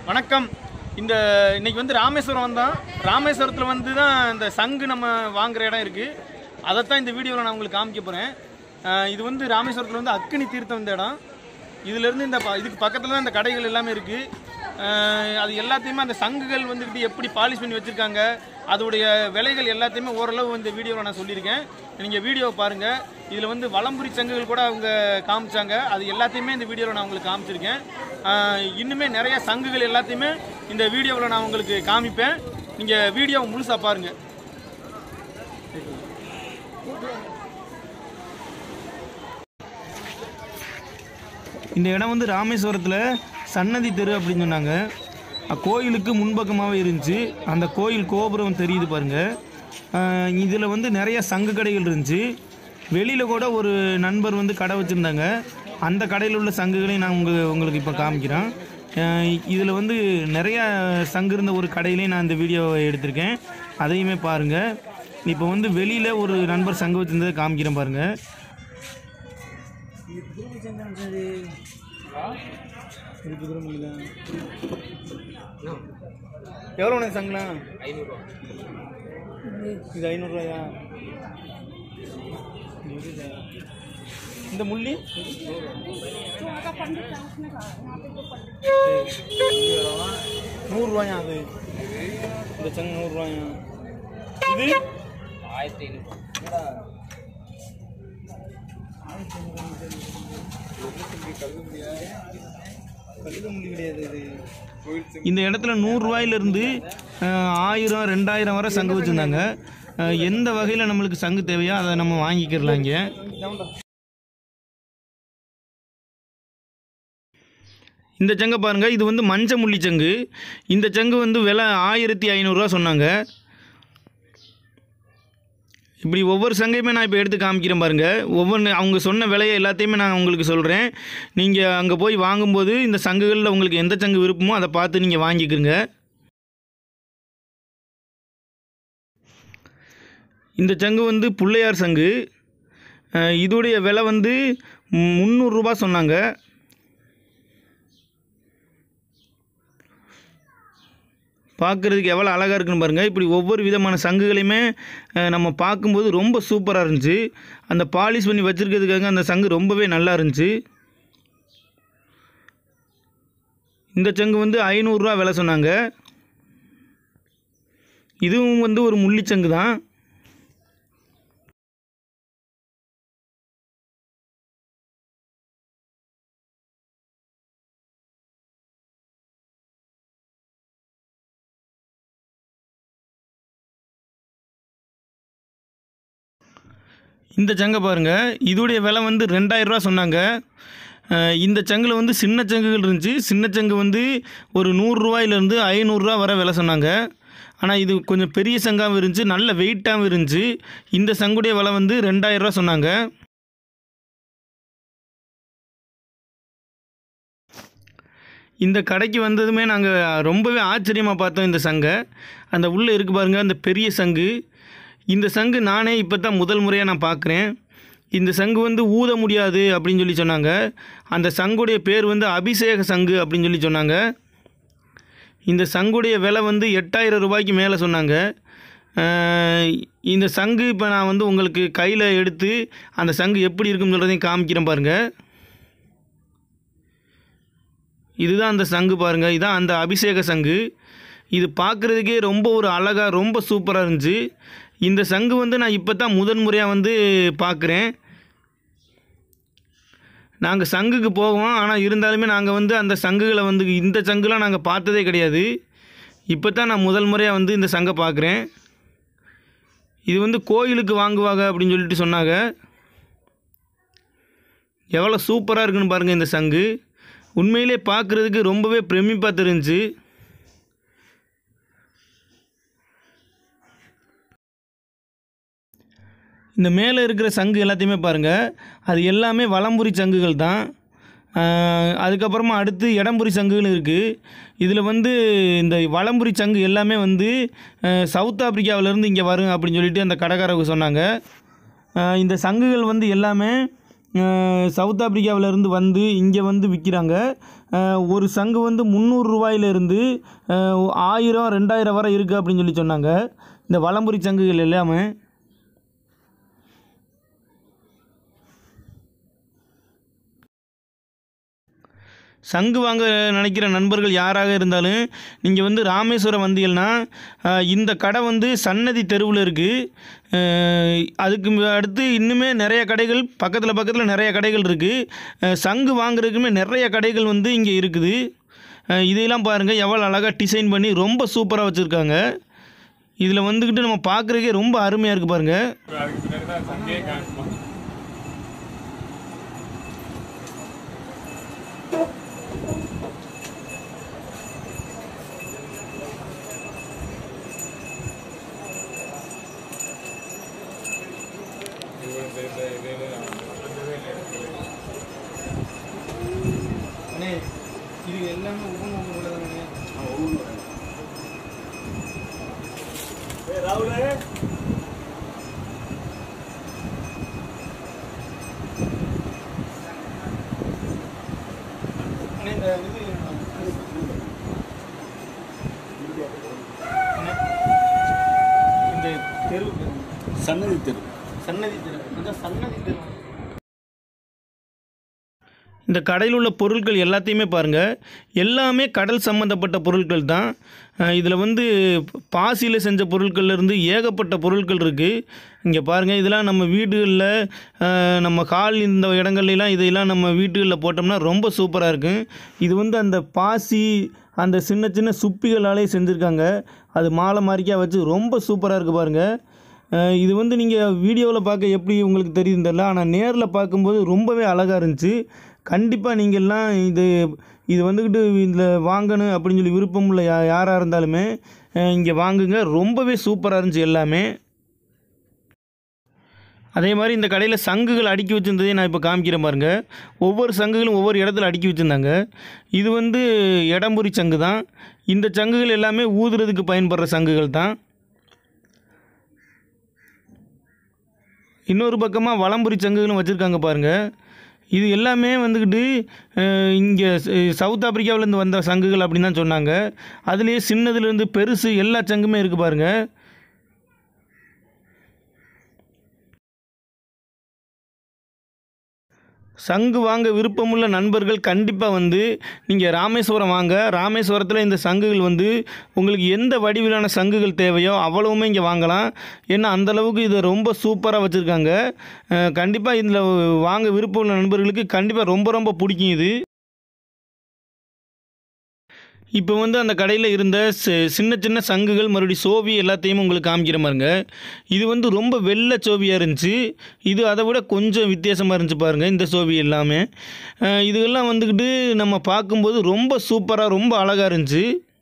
வணக்கம் இந்த இன்னைக்கு வந்து ராமேஸ்வரம் வந்தோம் ராமேஸ்வரத்தில் வந்து தான் இந்த சங்கு நம்ம வாங்குற இடம் இருக்குது அதைத்தான் இந்த வீடியோவில் நான் உங்களுக்கு காமிக்க போகிறேன் இது வந்து ராமேஸ்வரத்தில் வந்து அக்கினி தீர்த்தம் இந்த இடம் இதுலேருந்து இந்த ப- இதுக்கு பக்கத்தில் தான் இந்த கடைகள் எல்லாமே இருக்குது அது எல்லாத்தையுமே அந்த சங்குகள் வந்துக்கிட்டு எப்படி பாலிஷ் பண்ணி வச்சுருக்காங்க அதோடைய விலைகள் எல்லாத்தையுமே ஓரளவு இந்த வீடியோவில் நான் சொல்லியிருக்கேன் நீங்கள் வீடியோவை பாருங்கள் இதில் வந்து வலம்புரி சங்குகள் கூட அவங்க காமிச்சாங்க அது எல்லாத்தையுமே இந்த வீடியோவில் நான் உங்களுக்கு காமிச்சிருக்கேன் ஆஹ் இன்னுமே நிறைய சங்குகள் எல்லாத்தையுமே இந்த வீடியோவில் நான் உங்களுக்கு காமிப்பேன் நீங்கள் வீடியோவை முழுசாக பாருங்கள் இந்த இடம் வந்து ராமேஸ்வரத்தில் சன்னதி தெரு அப்படின்னு சொன்னாங்க அஹ் கோயிலுக்கு முன்பக்கமாகவே இருந்துச்சு அந்த கோயில் கோபுரம் தெரியுது பாருங்கள் இதில் வந்து நிறைய சங்கு கடைகள் இருந்துச்சு வெளியில் கூட ஒரு நண்பர் வந்து கடை வச்சுருந்தாங்க அந்த கடையில் உள்ள சங்குகளையும் நான் உங்க உங்களுக்கு இப்போ காமிக்கிறேன் இதில் வந்து நிறைய சங்கு இருந்த ஒரு கடையிலையும் நான் இந்த வீடியோவை எடுத்திருக்கேன் அதையுமே பாருங்கள் இப்போ வந்து வெளியில் ஒரு நண்பர் சங்கு வச்சுருந்ததை காமிக்கிறேன் பாருங்கள் எவ்வளோ உனக்கு சங்கலாம் இது ஐநூறுரூவாயா இந்த முள்ளி நூறுரூவாயா அது இந்த சங்கு நூறுரூவாயா இது ஆயிரத்தி ஐநூறு கழுகுமுள்ளி கிடையாது இது இந்த இடத்துல நூறுரூவாயிலிருந்து ஆயிரம் ரெண்டாயிரம் வரை சங்கு வச்சுருந்தாங்க அஹ், எந்த வகையில் நம்மளுக்கு சங்கு தேவையோ அதை நம்ம வாங்கிக்கிறலாம் இங்கே இந்த சங்கை பாருங்கள் இது வந்து மஞ்ச முள்ளி சங்கு இந்த சங்கு வந்து விலை ஆயிரத்தி ஐநூறுரூவா சொன்னாங்க இப்படி ஒவ்வொரு சங்கையுமே நான் இப்போ எடுத்து காமிக்கிறேன் பாருங்கள் ஒவ்வொன்று அவங்க சொன்ன விலையை எல்லாத்தையுமே நான் உங்களுக்கு சொல்கிறேன் நீங்கள் அங்கே போய் வாங்கும்போது இந்த சங்குகளில் உங்களுக்கு எந்த சங்கு விருப்பமோ அதை பார்த்து நீங்கள் வாங்கிக்கிறங்க இந்த சங்கு வந்து பிள்ளையார் சங்கு அஹ் இதோடைய விலை வந்து முந்நூறுரூபா சொன்னாங்க பார்க்குறதுக்கு எவ்வளோ அழகாக இருக்குன்னு பாருங்கள் இப்படி ஒவ்வொரு விதமான சங்குகளையுமே அஹ், நம்ம பார்க்கும்போது ரொம்ப சூப்பராக இருந்துச்சு அந்த பாலிஷ் பண்ணி வச்சுருக்கிறதுக்காக அந்த சங்கு ரொம்பவே நல்லா இருந்துச்சு இந்த சங்கு வந்து ஐநூறுரூவா விலை சொன்னாங்க இதுவும் வந்து ஒரு முள்ளிச்சங்கு தான் இந்த சங்கை பாருங்கள் இதோடைய விலை வந்து ரெண்டாயிரரூவா சொன்னாங்க அஹ் இந்த சங்கில் வந்து சின்ன சங்குகள் இருந்துச்சு சின்ன சங்கு வந்து ஒரு நூறுரூவாயிலேருந்து ஐநூறுரூவா வரை விலை சொன்னாங்க ஆனால் இது கொஞ்சம் பெரிய சங்காகவும் இருந்துச்சு நல்ல வெயிட்டாகவும் இருந்துச்சு இந்த சங்குடைய விலை வந்து ரெண்டாயிரரூவா சொன்னாங்க இந்த கடைக்கு வந்ததுமே நாங்கள் ரொம்பவே ஆச்சரியமாக பார்த்தோம் இந்த சங்கை அந்த உள்ளே இருக்கு பாருங்கள் அந்த பெரிய சங்கு இந்த சங்கு நானே இப்போ தான் முதல் முறையாக நான் பார்க்குறேன் இந்த சங்கு வந்து ஊத முடியாது அப்படின்னு சொல்லி சொன்னாங்க அந்த சங்குடைய பேர் வந்து அபிஷேக சங்கு அப்படின்னு சொல்லி சொன்னாங்க இந்த சங்குடைய விலை வந்து எட்டாயிரம் ரூபாய்க்கு மேலே சொன்னாங்க அஹ் இந்த சங்கு இப்போ நான் வந்து உங்களுக்கு கையில் எடுத்து அந்த சங்கு எப்படி இருக்குன்னு சொல்கிறதையும் காமிக்கிறேன் பாருங்கள் இதுதான் அந்த சங்கு பாருங்கள் இதுதான் அந்த அபிஷேக சங்கு இது பார்க்குறதுக்கே ரொம்ப ஒரு அழகாக ரொம்ப சூப்பராக இருந்துச்சு இந்த சங்கு வந்து நான் இப்போ தான் முதன் முறையாக வந்து பார்க்குறேன் நாங்கள் சங்குக்கு போவோம் ஆனால் இருந்தாலுமே நாங்கள் வந்து அந்த சங்குகளை வந்து இந்த சங்குலாம் நாங்கள் பார்த்ததே கிடையாது இப்போ தான் நான் முதல் முறையாக வந்து இந்த சங்கை பார்க்குறேன் இது வந்து கோயிலுக்கு வாங்குவாங்க அப்படின்னு சொல்லிட்டு சொன்னாங்க எவ்வளோ சூப்பராக இருக்குன்னு பாருங்கள் இந்த சங்கு உண்மையிலே பார்க்குறதுக்கு ரொம்பவே பிரமிப்பாக தெரிஞ்சுச்சு இந்த மேலே இருக்கிற சங்கு எல்லாத்தையுமே பாருங்கள் அது எல்லாமே வலம்புரி சங்குகள் தான் ஆஹ் அதுக்கப்புறமா அடுத்து இடம்புரி சங்குகள் இருக்குது இதில் வந்து இந்த வலம்புரி சங்கு எல்லாமே வந்து ஆஹ் சவுத் ஆப்பிரிக்காவிலேருந்து இங்கே வரும் அப்படின்னு சொல்லிட்டு அந்த கடைக்காரங்க சொன்னாங்க ஆஹ் இந்த சங்குகள் வந்து எல்லாமே அஹ், சவுத் ஆப்பிரிக்காவிலேருந்து வந்து இங்கே வந்து விற்கிறாங்க அஹ், ஒரு சங்கு வந்து முந்நூறு ரூபாயிலிருந்து அஹ், ஆயிரம் ரெண்டாயிரம் வரை இருக்குது அப்படின்னு சொல்லி சொன்னாங்க இந்த வலம்புரி சங்குகள் எல்லாமே சங்கு வாங்க நினைக்கிற நண்பர்கள் யாராக இருந்தாலும் நீங்கள் வந்து ராமேஸ்வரம் வந்தீங்கன்னா அஹ், இந்த கடை வந்து சன்னதி தெருவில் இருக்குது அதுக்கு அடுத்து இன்னுமே நிறைய கடைகள் பக்கத்தில் பக்கத்தில் நிறைய கடைகள் இருக்குது சங்கு வாங்குறதுக்குமே நிறைய கடைகள் வந்து இங்கே இருக்குது அஹ், இதையெல்லாம் பாருங்கள் எவ்வளோ அழகாக டிசைன் பண்ணி ரொம்ப சூப்பராக வச்சுருக்காங்க இதில் வந்துக்கிட்டு நம்ம பார்க்குறதுக்கே ரொம்ப அருமையாக இருக்குது பாருங்கள் அண்ணே இது எல்லாமே ஒவ்வொன்று ஒவ்வொன்று உள்ளதானே அண்ணே இந்த இது அண்ணே, இந்த தெரு சன்னதி தெரு சன்னதி தெரு இந்த சன்னதி தெரு இந்த கடையில் உள்ள பொருட்கள் எல்லாத்தையுமே பாருங்கள் எல்லாமே கடல் சம்மந்தப்பட்ட பொருட்கள் தான் இதில் வந்து பாசியில் செஞ்ச பொருட்கள்ல இருந்து ஏகப்பட்ட பொருட்கள் இருக்குது இங்கே பாருங்கள் இதெல்லாம் நம்ம வீடுகளில் அஹ், நம்ம கால் இந்த இடங்கள்லாம் இதையெல்லாம் நம்ம வீட்டுகளில் போட்டோம்னா ரொம்ப சூப்பராக இருக்கும் இது வந்து அந்த பாசி அந்த சின்ன சின்ன சுப்பிகளாலே செஞ்சுருக்காங்க அது மாலை மாதிரிக்கா வச்சு ரொம்ப சூப்பராக இருக்குது பாருங்கள் அஹ் இது வந்து நீங்கள் வீடியோவில் பார்க்க எப்படி உங்களுக்கு தெரியுதுன்னு தெரியல ஆனால் நேரில் பார்க்கும்போது ரொம்பவே அழகாக இருந்துச்சு கண்டிப்பாக நீங்கள்லாம் இது இது வந்துக்கிட்டு இதில் வாங்கணும் அப்படின்னு சொல்லி விருப்பம் உள்ள யா யாராக இருந்தாலுமே இங்கே வாங்குங்க ரொம்பவே சூப்பராக இருந்துச்சு எல்லாமே அதே மாதிரி இந்த கடையில் சங்குகள் அடுக்கி வச்சுருந்ததே நான் இப்போ காமிக்கிறேன் பாருங்க ஒவ்வொரு சங்குகளும் ஒவ்வொரு இடத்துல அடுக்கி வச்சுருந்தாங்க இது வந்து இடம்புரி சங்கு தான் இந்த சங்குகள் எல்லாமே ஊதுறதுக்கு பயன்படுற சங்குகள் தான் இன்னொரு பக்கமாக வலம்புரி சங்குகளும் வச்சுருக்காங்க பாருங்கள் இது எல்லாமே வந்துக்கிட்டு இங்கே சவுத் ஆப்பிரிக்காவிலேருந்து வந்த சங்குகள் அப்படின்னு தான் சொன்னாங்க அதுலேயே சின்னதுலேருந்து பெருசு எல்லா சங்குமே இருக்குது பாருங்கள் சங்கு வாங்க விருப்பமுள்ள நண்பர்கள் கண்டிப்பாக வந்து நீங்கள் ராமேஸ்வரம் வாங்க ராமேஸ்வரத்தில் இந்த சங்குகள் வந்து உங்களுக்கு எந்த வடிவிலான சங்குகள் தேவையோ அவ்வளவுமே இங்கே வாங்கலாம் ஏன்னா அந்த அளவுக்கு இதை ரொம்ப சூப்பராக வச்சுருக்காங்க கண்டிப்பாக இதில் வாங்க விருப்பம் உள்ள நண்பர்களுக்கு கண்டிப்பாக ரொம்ப ரொம்ப பிடிக்கும் இது இப்போ வந்து அந்த கடையில் இருந்த சி- சின்ன சின்ன சங்குகள் மறுபடியும் சோவி எல்லாத்தையும் உங்களுக்கு காமிக்கிற மாதிரிங்க இது வந்து ரொம்ப வெள்ளை சோவியாக இருந்துச்சு இது அதை விட கொஞ்சம் வித்தியாசமாக இருந்துச்சு பாருங்கள் இந்த சோவி எல்லாமே அஹ் இதுகெல்லாம் வந்துக்கிட்டு நம்ம பார்க்கும்போது ரொம்ப சூப்பராக ரொம்ப அழகாக இருந்துச்சு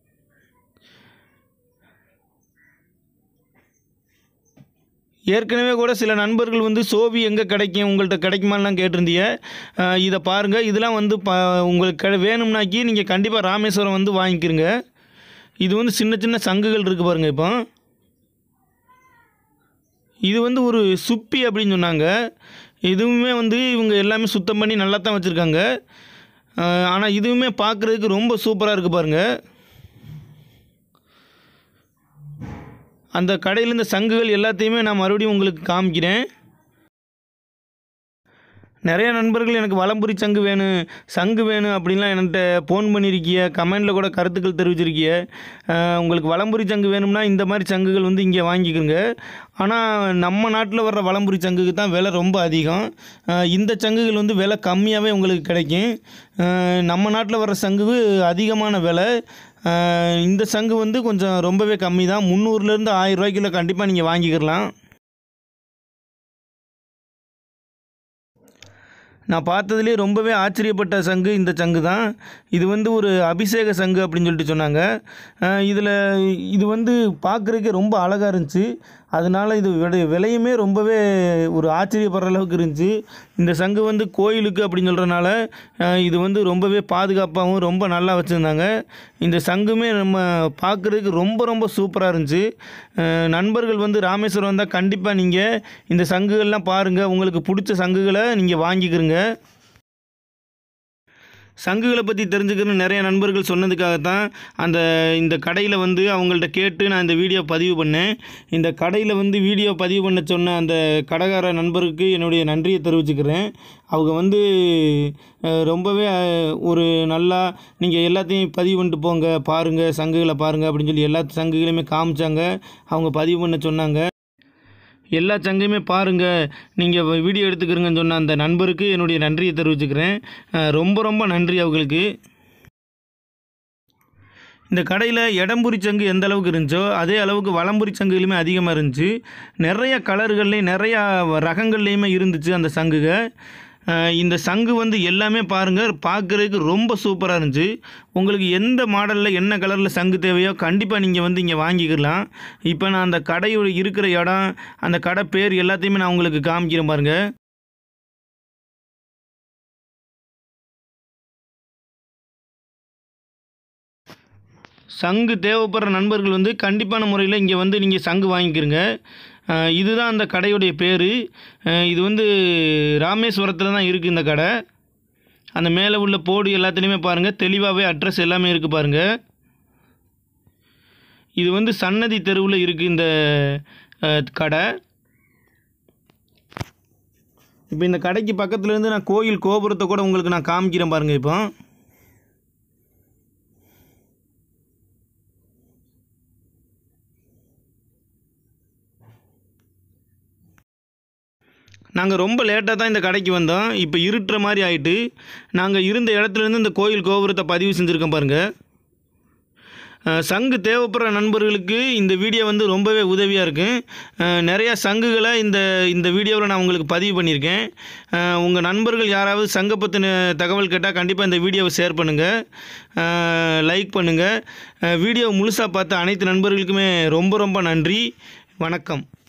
ஏற்கனவே கூட சில நண்பர்கள் வந்து சோவி எங்கே கிடைக்கும் உங்கள்கிட்ட கிடைக்குமான்லாம் கேட்டிருந்தீங்க அஹ் இதை பாருங்கள் இதெல்லாம் வந்து ப உங்களுக்கு கிடை வேணும்னாக்கி நீங்கள் கண்டிப்பாக ராமேஸ்வரம் வந்து வாங்கிக்கிறங்க இது வந்து சின்ன சின்ன சங்குகள் இருக்குது பாருங்கள் இப்போ இது வந்து ஒரு சுப்பி அப்படின்னு சொன்னாங்க இதுவுமே வந்து இவங்க எல்லாமே சுத்தம் பண்ணி நல்லா தான் வச்சுருக்காங்க ஆனால் இதுவுமே பார்க்குறதுக்கு ரொம்ப சூப்பராக இருக்குது பாருங்கள் அந்த கடையில் இந்த சங்குகள் எல்லாத்தையுமே நான் மறுபடியும் உங்களுக்கு காமிக்கிறேன் நிறைய நண்பர்கள் எனக்கு வலம்புரி சங்கு வேணும் சங்கு வேணும் அப்படின்லாம் என்கிட்ட ஃபோன் பண்ணியிருக்கிய கமெண்டில் கூட கருத்துக்கள் தெரிவிச்சிருக்கிய அஹ் உங்களுக்கு வலம்புரி சங்கு வேணும்னா இந்த மாதிரி சங்குகள் வந்து இங்கே வாங்கிக்கோங்க ஆனால் நம்ம நாட்டில் வர்ற வலம்புரி சங்குக்கு தான் விலை ரொம்ப அதிகம் அஹ் இந்த சங்குகள் வந்து விலை கம்மியாகவே உங்களுக்கு கிடைக்கும் அஹ் நம்ம நாட்டில் வர்ற சங்கு அதிகமான விலை அஹ் இந்த சங்கு வந்து கொஞ்சம் ரொம்பவே கம்மி தான் முந்நூறுலேருந்து ஆயிரம் ரூபாய்க்குள்ள கண்டிப்பாக நீங்கள் வாங்கிக்கிறலாம் நான் பார்த்ததுலேயே ரொம்பவே ஆச்சரியப்பட்ட சங்கு இந்த சங்கு தான் இது வந்து ஒரு அபிஷேக சங்கு அப்படின்னு சொல்லிட்டு சொன்னாங்க இதில் இது வந்து பார்க்குறதுக்கே ரொம்ப அழகாக இருந்துச்சு அதனால இது விலை விலையுமே ரொம்பவே ஒரு ஆச்சரியப்படுற அளவுக்கு இருந்துச்சு இந்த சங்கு வந்து கோயிலுக்கு அப்படின்னு சொல்கிறனால இது வந்து ரொம்பவே பாதுகாப்பாகவும் ரொம்ப நல்லா வச்சுருந்தாங்க இந்த சங்குமே நம்ம பார்க்குறதுக்கு ரொம்ப ரொம்ப சூப்பராக இருந்துச்சு அஹ் நண்பர்கள் வந்து ராமேஸ்வரம் வந்தால் கண்டிப்பாக நீங்கள் இந்த சங்குகள்லாம் பாருங்கள் உங்களுக்கு பிடிச்ச சங்குகளை நீங்கள் வாங்கிக்கிறங்க சங்குகளை பற்றி தெரிஞ்சுக்கணும்னு நிறைய நண்பர்கள் சொன்னதுக்காகத்தான் அந்த இந்த கடையில் வந்து அவங்கள்ட்ட கேட்டு நான் இந்த வீடியோ பதிவு பண்ணேன் இந்த கடையில் வந்து வீடியோ பதிவு பண்ண சொன்ன அந்த கடைக்கார நண்பருக்கு என்னுடைய நன்றியை தெரிவிச்சுக்கிறேன் அவங்க வந்து அஹ், ரொம்பவே அஹ், ஒரு நல்லா நீங்கள் எல்லாத்தையும் பதிவு பண்ணிட்டு போங்க பாருங்கள் சங்குகளை பாருங்கள் அப்படின்னு சொல்லி எல்லா சங்குகளையுமே காமிச்சாங்க அவங்க பதிவு பண்ண சொன்னாங்க எல்லா சங்கையுமே பாருங்கள் நீங்கள் வீடியோ எடுத்துக்கிறீங்கன்னு சொன்ன அந்த நண்பருக்கு என்னுடைய நன்றியை தெரிவிச்சுக்கிறேன் அஹ் ரொம்ப ரொம்ப நன்றி அவங்களுக்கு இந்த கடையில் இடம்புரி சங்கு எந்த அளவுக்கு இருந்துச்சோ அதே அளவுக்கு வலம்புரி சங்குகளுமே அதிகமாக இருந்துச்சு நிறைய கலர்கள்லேயும் நிறையா ரகங்கள்லேயுமே இருந்துச்சு அந்த சங்குக அஹ் இந்த சங்கு வந்து எல்லாமே பாருங்கள் பார்க்குறதுக்கு ரொம்ப சூப்பராக இருந்துச்சு உங்களுக்கு எந்த மாடலில் என்ன கலரில் சங்கு தேவையோ கண்டிப்பாக நீங்கள் வந்து இங்கே வாங்கிக்கலாம் இப்போ நான் அந்த கடையோட இருக்கிற இடம் அந்த கடை பேர் எல்லாத்தையுமே நான் உங்களுக்கு காமிக்கிறேன் பாருங்கள் சங்கு தேவைப்படுற நண்பர்கள் வந்து கண்டிப்பான முறையில் இங்கே வந்து நீங்கள் சங்கு வாங்கிக்கிறங்க அஹ் இதுதான் அந்த கடையுடைய பேர் இது வந்து ராமேஸ்வரத்தில் தான் இருக்குது இந்த கடை அந்த மேலே உள்ள போர்டு எல்லாத்துலேயுமே பாருங்கள் தெளிவாகவே அட்ரஸ் எல்லாமே இருக்குது பாருங்கள் இது வந்து சன்னதி தெருவில் இருக்குது இந்த அஹ், கடை இப்போ இந்த கடைக்கு பக்கத்துல இருந்து நான் கோயில் கோபுரத்தை கூட உங்களுக்கு நான் காமிக்கிறேன் பாருங்கள் இப்போ நாங்கள் ரொம்ப லேட்டாக தான் இந்த கடைக்கு வந்தோம் இப்போ இருட்டுற மாதிரி ஆயிட்டு நாங்கள் இருந்த இடத்துலேருந்து இந்த கோயில் கோபுரத்தை பதிவு செஞ்சுருக்கோம் பாருங்கள் அஹ், சங்கு தேவைப்படுற நண்பர்களுக்கு இந்த வீடியோ வந்து ரொம்பவே உதவியாக இருக்கும் அஹ், நிறையா சங்குகளை இந்த இந்த வீடியோவில் நான் உங்களுக்கு பதிவு பண்ணியிருக்கேன் அஹ், உங்கள் நண்பர்கள் யாராவது சங்கை பற்றின தகவல் கேட்டால் கண்டிப்பாக இந்த வீடியோவை ஷேர் பண்ணுங்கள் லைக் பண்ணுங்கள் வீடியோ முழுசாக பார்த்த அனைத்து நண்பர்களுக்குமே ரொம்ப ரொம்ப நன்றி வணக்கம்